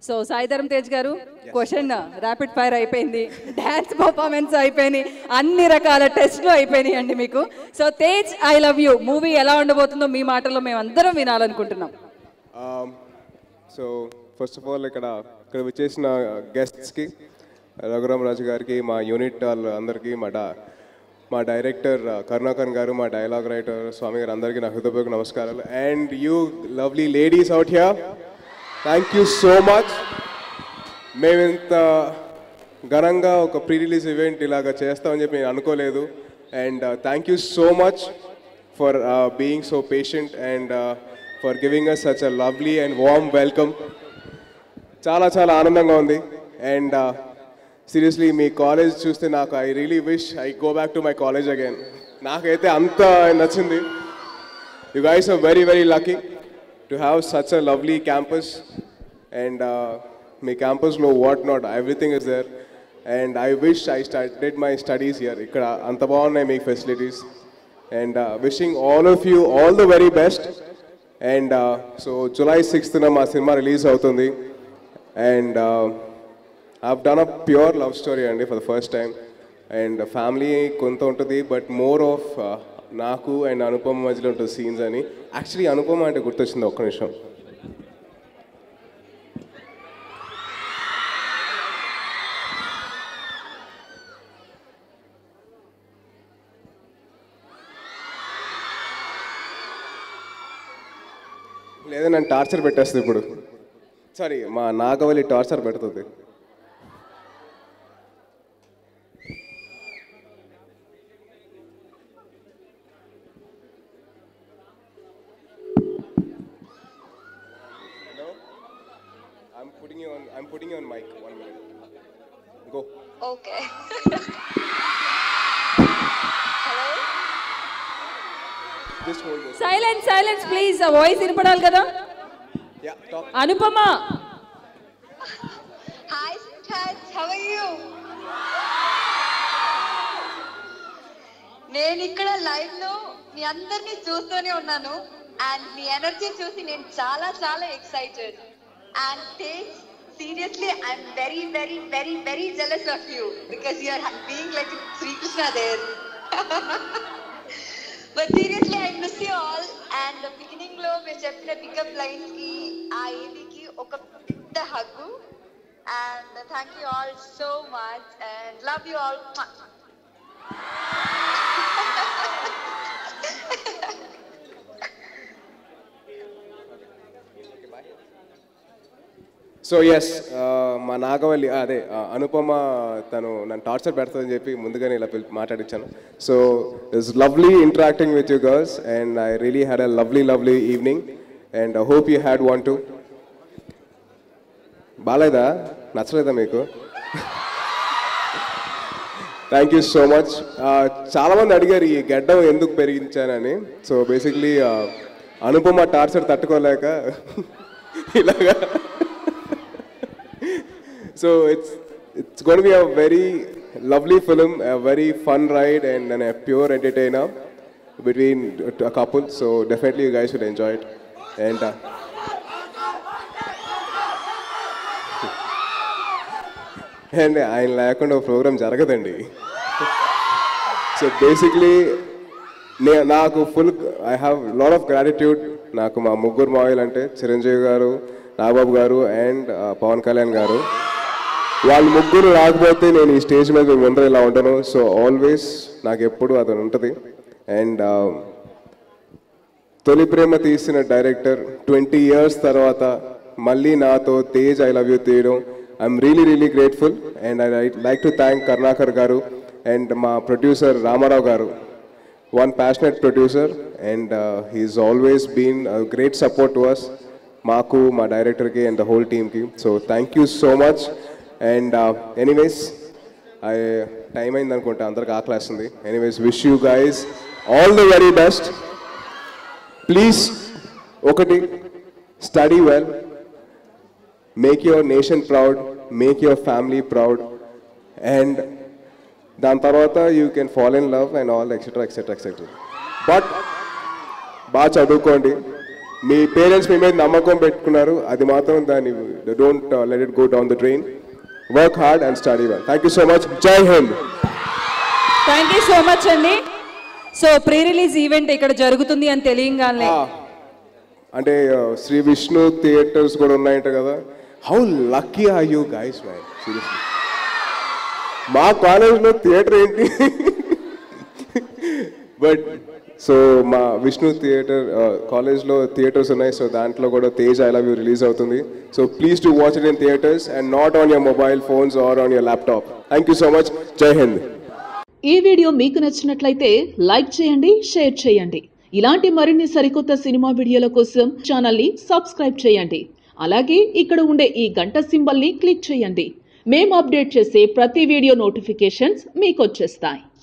So Sai Dharam Tej garu question rapid fire అయిపోయింది dance performance అయిపోయినాయి అన్ని రకాల టెస్ట్లు అయిపోయినాయి అండి మీకు so Tej I love you movie ఎలా ఉండబోతుందో మీ మాటల్లో మేము అందరం వినాలనుకుంటున్నాం సో ఫస్ట్ ఆఫ్ ఆల్ ఇక్కడ ఇక్కడ వచ్చేసిన గెస్ట్స్కి రఘురామరాజు గారికి మా యూనిట్ వాళ్ళ అందరికీ మా డా మా డైరెక్టర్ కరుణాకర్ గారు మా డైలాగ్ రైటర్ స్వామి గారు అందరికీ నా హృదయపూర్వక నమస్కారాలు and you lovely ladies out here thank you so much మేము ఇంత ఘనంగా ఒక ప్రీ రిలీజ్ ఈవెంట్ ఇలాగ చేస్తామని చెప్పి నేను అనుకోలేదు and thank you so much for being so patient and for giving us such a lovely and warm welcome చాలా చాలా ఆనందంగా ఉంది అండ్ సీరియస్లీ మీ కాలేజ్ చూస్తే నాకు I really wish I go back to my college again నాకైతే అంత నచ్చింది you guys are very very lucky to have such a lovely campus and మీ క్యాంపస్లో what not everything is there and I wish I started my studies year ఇక్కడ అంత బాగున్నాయి మీ facilities and wishing all of you all the very best and so July సిక్స్త్న మా cinema release అవుతుంది and I've done a pure love story అండి for the first time and family కొంత ఉంటుంది బట్ మోర్ ఆఫ్ నాకు and Anupama మధ్యలో ఉంటుంది scenes అని యాక్చువల్లీ అనుపమ అంటే గుర్తొచ్చింది ఒక్క నిమిషం లేదా నన్ను టార్చర్ పెట్టేస్తుంది ఇప్పుడు సారీ మా నాగవల్లి టార్చర్ పెడుతుంది I'm putting you on. I'm putting you on mic. One minute. Go. Okay. Hello? Just hold this. Silence silence please ఆ వాయిస్ వినపడాలి కదా Yeah. Talk. Anupama Hi, sweethearts. How are you? నేను ఇక్కడ live లో మీ అందరినీ చూస్తూనే ఉన్నాను అండ్ మీ ఎనర్జీ చూసి నేను చాలా చాలా excited and Tej seriously I'm very very very very jealous of you because you're being like Sri Krishna there but seriously I miss you all and beginning లో మీరు చెప్పిన పికప్ లైన్స్ కి ఆ ఏబీకి ఒక పెద్ద hug and thank you all so much and love you all so ఎస్ మా నాగవల్లి అదే ఆ, అనుపమ తను నన్ను టార్చర్ పెడుతుందని చెప్పి ముందుగానే ఇలా పిలిపి మాట్లాడించాను so it's lovely interacting with you girls and I really had a lovely lovely evening and hope you had want to బాలేదా నచ్చలేదా మీకు థ్యాంక్ యూ సో మచ్ చాలామంది అడిగారు ఈ గడ్డం ఎందుకు పెరిగించానని సో బేసిక్లీ అనుపమ టార్చర్ తట్టుకోలేక ఇలాగా so it's it's gonna be a very lovely film a very fun ride and and pure entertainer between a couple so definitely you guys should enjoy it and and ఆయన లేకుండా program జరగదండి so basically నే నాకు full I have lot of gratitude నాకు మా ముగ్గురు మావయ్యలు అంటే చిరంజీవి గారు నాగబాబు గారు అండ్ పవన్ కళ్యాణ్ గారు వాళ్ళు ముగ్గురు రాకపోతే నేను ఈ స్టేజ్ మీద మీ ముందర ఇలా ఉంటాను సో ఆల్వేస్ నాకు ఎప్పుడు అది ఉంటుంది అండ్ తొలి ప్రేమ తీసిన డైరెక్టర్ ట్వంటీ ఇయర్స్ తర్వాత మళ్ళీ నాతో తేజ్ ఐ లవ్ యూ తీయడం I'm really really grateful and I like to thank Karunakar garu and మా producer Ramarao garu one passionate producer and he's always been great support to us మాకు మా డైరెక్టర్కి అండ్ ద హోల్ టీమ్కి so thank you so much and anyways I time అయింది అనుకుంటా అందరికి ఆకలేస్తుంది anyways wish you guys all the very best please ఒకటి study well make your nation proud make your family proud and దాని తర్వాత you can follow in love and all etcetera etcetera etcetera but బాగా చదువుకోండి మీ parents మీ మీద నమ్మకం పెట్టుకున్నారు అది మాత్రం దాన్ని don't let it go down the train work hard and study well thank you so much Jai Hind thank you so much అండి so pre release event ఇక్కడ జరుగుతుంది అని తెలియంగానే ఆ, అంటే ఆ, శ్రీ విష్ణు థియేటర్స్ కూడా ఉన్నాయంట కదా how lucky are you guys man seriously మా కాలేజ్లో థియేటర్ ఏంటి బట్ సో మా విష్ణు థియేటర్ కాలేజ్లో థియేటర్స్ ఉన్నాయి సో దాంట్లో కూడా Tej I love you release అవుతుంది so please to watch it in theatres and not on your mobile phones or on your laptop thank you so much Jai Hind ఈ video మీకు నచ్చినట్లయితే like చేయండి షేర్ చేయండి ఇలాంటి మరిన్ని సరికొత్త సినిమా వీడియోల కోసం ఛానల్ని సబ్స్క్రైబ్ చేయండి అలాగే ఇక్కడ ఉండే ఈ గంట సింబల్ని క్లిక్ చేయండి మేము అప్డేట్ చేసే ప్రతి వీడియో నోటిఫికేషన్స్ మీకు వచ్చేస్తాయి